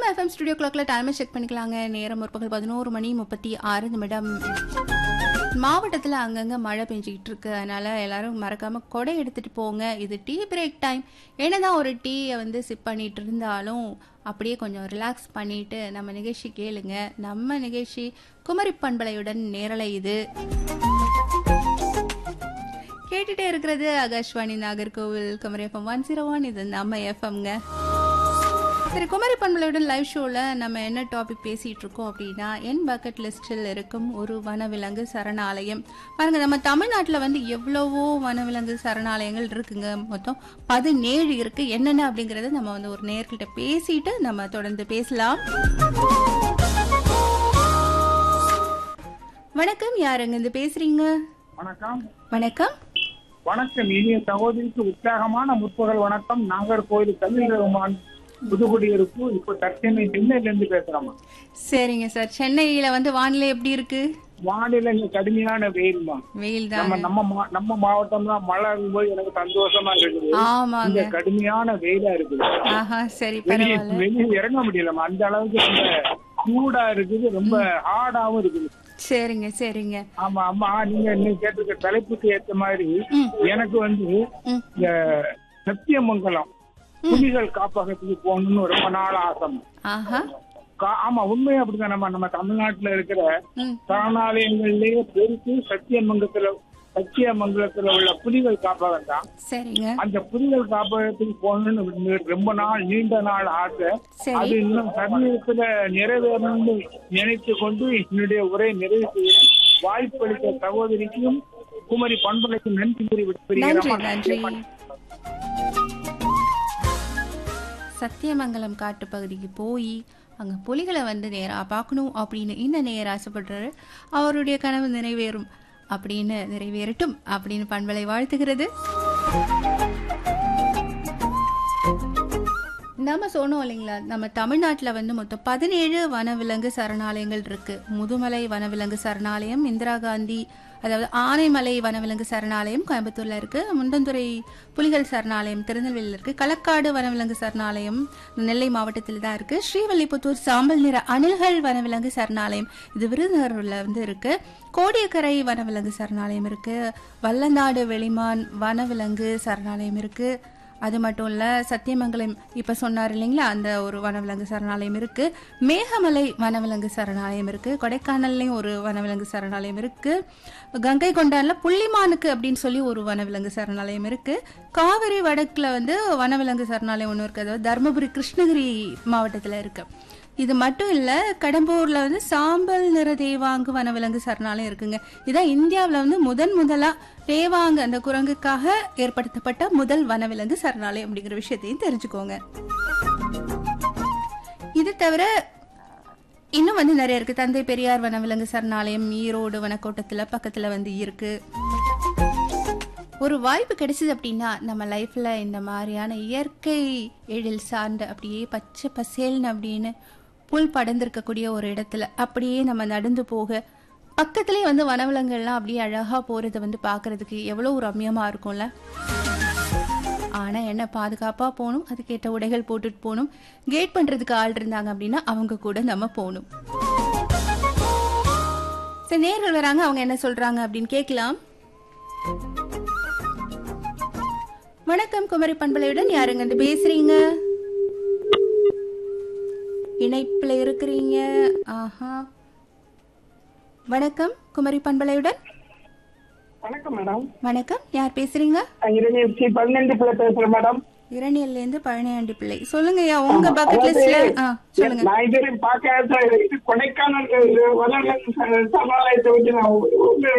FM studio கிளாக்ல டைமை check பண்ணிக்கலாங்க நேரம் முற்பகல் பதினோரு மணி முப்பத்தி ஆறு நிமிடம் மாவட்டத்தில் அங்கங்கே மழை பெஞ்சிக்கிட்டு இருக்கு அதனால எல்லாரும் மறக்காம கொடை எடுத்துட்டு போங்க இது டீ பிரேக் டைம் என்னதான் ஒரு டீயை வந்து சிப் பண்ணிட்டு இருந்தாலும் அப்படியே கொஞ்சம் ரிலாக்ஸ் பண்ணிட்டு நம்ம நிகழ்ச்சி கேளுங்க நம்ம நிகழ்ச்சி குமரி பண்பலையுடன் நேரலை இது கேட்டுட்டே இருக்கிறது Akashvani Nagercoil Kumari FM one zero one இது நம்ம எஃப்எம்ங்க சரி குமரி பண்பலையுடன் லைவ் ஷோவில் நம்ம என்ன டாபிக் பேசிகிட்டு இருக்கோம் அப்படின்னா என் பக்கெட் லிஸ்டில் இருக்கும் ஒரு வனவிலங்கு சரணாலயம் பாருங்க நம்ம தமிழ்நாட்டில் வந்து எவ்வளவோ வனவிலங்கு சரணாலயங்கள் இருக்குங்க மொத்தம் பதினேழு இருக்கு என்னென்ன அப்படிங்கறத நம்ம வந்து ஒரு நேர்கிட்ட பேசிட்டு நம்ம தொடர்ந்து பேசலாம் வணக்கம் யாருங்க இருந்து பேசுறீங்க வணக்கம் வணக்கம் வணக்கம் இனிய சகோதரிக்கு உற்சாகமான முற்பகல் வணக்கம் நாகர்கோவில் தமிழ் ரகுமான் புதுக்குடியிருப்பு இப்ப தற்சென்னை சென்னையில இருந்து பேசுறோமா சரிங்க சார் சென்னையில வந்து வானிலை எப்படி இருக்கு வானிலை இங்க கடுமையான வெயில்மா வெயில் நம்ம தான் நம்ம மா- நம்ம மாவட்டம் தான் மழை இருக்கும்போது எனக்கு சந்தோஷமா இருக்குது ஆமாங்க இங்க கடுமையான வெயிலா இருக்குது ஆஹா சரி வெளியே பரவாயில்ல வெளியே இறங்க முடியலமா அந்த அளவுக்கு ரொம்ப சூடா இருக்குது ரொம்ப ஹார்டாவும் இருக்குது சரிங்க சரிங்க ஆமா ஆமா நீங்க நீங்க கேட்டிருக்க தலைப்புக்கு ஏத்த மாதிரி ம். எனக்கு வந்து ம். இந்த சத்தியமங்கலம் புலிகள் காப்பகத்துக்கு போகணும்னு ரொம்ப நாள் ஆசை ஆஹா கா- ஆமா உண்மை அப்படிதான் நம்ம நம்ம தமிழ்நாட்டுல இருக்கிற ம் சரணாலயங்கள்லயே பெருசு சத்தியமங்கலத்துல சத்தியமங்கலத்துல உள்ள புலிகள் காப்பகம் தான் சரிங்க அந்த புலிகள் காப்பகத்துக்கு போகணும்னு ரொம்ப நாள் நீண்ட நாள் ஆசை அது சரி இன்னும் சமீபத்துல நிறைவேறணும்னு நினைத்து கொண்டு என்னுடைய உரை நிறைவு செய்ய வாய்ப்பளித்த சகோதரிக்கும் குமரி பண்பலைக்கும் நன்றி கூறி நன்றி விடுகிறேன் நன்றி சத்தியமங்கலம் காட்டு பகுதிக்கு போய் அங்க புலிகளை வந்து நேரா பார்க்கணும் அப்படின்னு இந்த நேர ஆசைப்படுறாரு அவருடைய கனவு நிறைவேறும் அப்படின்னு நிறைவேறட்டும் அப்படின்னு பண்பலை வாழ்த்துகிறது நம்ம சொன்னோம் இல்லைங்களா நம்ம தமிழ்நாட்டில் வந்து மொத்தம் பதினேழு வனவிலங்கு சரணாலயங்கள் இருக்கு முதுமலை வனவிலங்கு சரணாலயம் இந்திரா காந்தி அதாவது ஆனைமலை வனவிலங்கு சரணாலயம் கோயம்புத்தூர்ல இருக்கு முண்டந்துறை புலிகள் சரணாலயம் திருநெல்வேலியில் இருக்கு களக்காடு வனவிலங்கு சரணாலயம் நெல்லை மாவட்டத்தில் தான் இருக்கு ஸ்ரீவல்லிபுத்தூர் சாம்பல் நிற அணில்கள் வனவிலங்கு சரணாலயம் இது விருதுநகர்ல வந்து இருக்கு கோடியக்கரை வனவிலங்கு சரணாலயம் இருக்கு வல்லநாடு வெளிமான் வனவிலங்கு சரணாலயம் இருக்கு அது மட்டும் இல்ல சத்தியமங்கலம் இப்ப சொன்னார் இல்லைங்களா அந்த ஒரு வனவிலங்கு சரணாலயம் இருக்கு மேகமலை வனவிலங்கு சரணாலயம் இருக்கு கொடைக்கானல்லையும் ஒரு வனவிலங்கு சரணாலயம் இருக்கு கங்கை கொண்டான்ல புள்ளிமானுக்கு அப்படின்னு சொல்லி ஒரு வனவிலங்கு சரணாலயம் இருக்கு காவிரி வடக்குல வந்து வனவிலங்கு சரணாலயம் ஒன்று இருக்கு அதாவது தருமபுரி கிருஷ்ணகிரி மாவட்டத்துல இருக்கு இது மட்டும் இல்ல கடம்பூர்ல வந்து சாம்பல் நிற தேவாங்கு வனவிலங்கு சரணாலயம் இருக்குங்க இதான் இந்தியாவுல வந்து முதன் முதலா தேவாங்கு அந்த குரங்குக்காக ஏற்படுத்தப்பட்ட முதல் வனவிலங்கு சரணாலயம் அப்படிங்கிற விஷயத்தையும் தெரிஞ்சுக்கோங்க இது தவிர இன்னும் வந்து நிறைய இருக்கு தந்தை பெரியார் வனவிலங்கு சரணாலயம் ஈரோடு வனக்கோட்டத்துல பக்கத்துல வந்து இருக்கு ஒரு வாய்ப்பு கிடைச்சது அப்படின்னா நம்ம லைஃப்ல இந்த மாதிரியான இயற்கை எழில் சார்ந்த அப்படியே பச்சை பசேல்னு அப்படின்னு புல் படர்ந்திருக்கக்கூடிய ஒரு இடத்துல அப்படியே நம்ம நடந்து போக பக்கத்துலேயே வந்து வனவிலங்குகள்லாம் அப்படியே அழகா போறதை வந்து பார்க்கிறதுக்கு எவ்வளோ ரம்யமா இருக்கும்ல ஆனா என்ன பாதுகாப்பா போகணும் அதுக்கேற்ற உடைகள் போட்டுட்டு போகணும் கேட் பண்றதுக்கு ஆள் இருந்தாங்க அப்படின்னா அவங்க கூட நம்ம போகணும் சரி நேர்கள் வராங்க அவங்க என்ன சொல்றாங்க அப்படின்னு கேட்கலாம் வணக்கம் குமரி பண்பலையுடன் யாருங்க இருந்து பேசுறீங்க இணைப்புல இருக்கிறீங்க ஆஹா வணக்கம் குமரி பண்பலையுடன் வணக்கம் மேடம் வணக்கம் யார் பேசுறீங்க இருநூற்றி பன்னெண்டு பிள்ளை பேசுறேன் மேடம் இரணியல்ல இருந்து பழனியாண்டி பிள்ளை சொல்லுங்க ஐயா உங்க பக்கெட் லிஸ்ட்ல ஆ சொல்லுங்க நான் இதுவரை பார்க்காத இது கொடைக்கானல் வளர்ந்த சரணாலயத்தை வந்து நான்